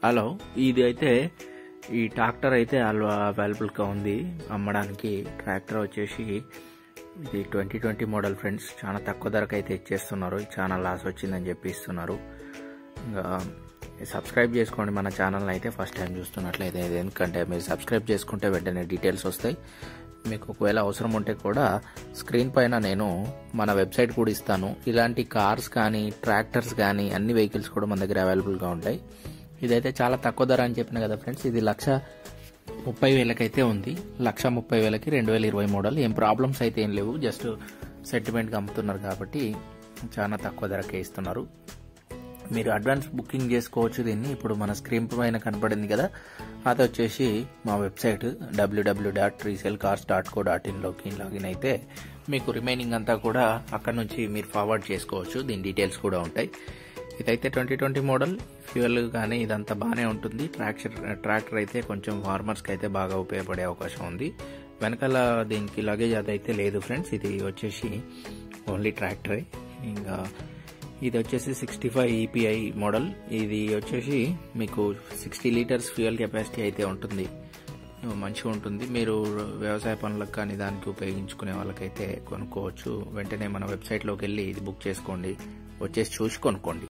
hello ఇది అయితే ఈ ట్రాక్టర్ అయితే అవైలబుల్గా ఉంది అమ్మడానికి ట్రాక్టర్ వచ్చేసి ఇది ట్వంటీ ట్వంటీ మోడల్ ఫ్రెండ్స్ చాలా తక్కువ ధరకు అయితే ఇచ్చేస్తున్నారు చాలా లాస్ వచ్చిందని చెప్పి ఇస్తున్నారు ఇంకా సబ్స్క్రైబ్ చేసుకోండి మన ఛానల్ అయితే ఫస్ట్ టైం చూస్తున్నట్లయితే ఇది ఎందుకంటే మీరు సబ్స్క్రైబ్ చేసుకుంటే వెంటనే డీటెయిల్స్ వస్తాయి మీకు ఒకవేళ అవసరం ఉంటే కూడా స్క్రీన్ పైన నేను మన వెబ్సైట్ కూడా ఇస్తాను ఇలాంటి కార్స్ కానీ ట్రాక్టర్స్ కానీ అన్ని వెహికల్స్ కూడా మన దగ్గర అవైలబుల్గా ఉంటాయి ఇదైతే చాలా తక్కువ ధర అని చెప్పిన కదా ఫ్రెండ్స్ ఇది లక్ష ముప్పై వేలకైతే ఉంది లక్ష ముప్పై వేలకి రెండు వేల ఇరవై మోడల్ ఏం ప్రాబ్లమ్స్ అయితే ఏం లేవు జస్ట్ సెంటిమెంట్గా అమ్ముతున్నారు కాబట్టి చాలా తక్కువ ధరకే ఇస్తున్నారు మీరు అడ్వాన్స్ బుకింగ్ చేసుకోవచ్చు దీన్ని ఇప్పుడు మన స్క్రీన్ పైన కనపడింది కదా అది వచ్చేసి మా website W W dot resale cars dot co dot ఇన్లోకి లాగిన్ అయితే మీకు రిమైనింగ్ అంతా కూడా అక్కడ నుంచి మీరు ఫార్వర్డ్ చేసుకోవచ్చు దీని డీటెయిల్స్ కూడా ఉంటాయి ఇదైతే ట్వంటీ ట్వంటీ మోడల్ ఫ్యూయల్ కానీ ఇదంతా బాగానే ఉంటుంది ట్రాక్టర్ ట్రాక్టర్ అయితే కొంచెం ఫార్మర్స్కి అయితే బాగా ఉపయోగపడే అవకాశం ఉంది వెనకాల దీనికి లగేజ్ అదైతే లేదు ఫ్రెండ్స్ ఇది వచ్చేసి ఓన్లీ ట్రాక్టరే ఇంకా ఇది వచ్చేసి సిక్స్టీ ఫైవ్ ఈపీఐ మోడల్ ఇది వచ్చేసి మీకు సిక్స్టీ లీటర్స్ ఫ్యూయల్ కెపాసిటీ అయితే ఉంటుంది మంచిగా ఉంటుంది మీరు వ్యవసాయ పనులకు కానీ దానికి ఉపయోగించుకునే వాళ్ళకైతే కొనుక్కోవచ్చు వెంటనే మన వెబ్సైట్లోకి వెళ్ళి ఇది బుక్ చేసుకోండి వచ్చేసి చూసి కొనుక్కోండి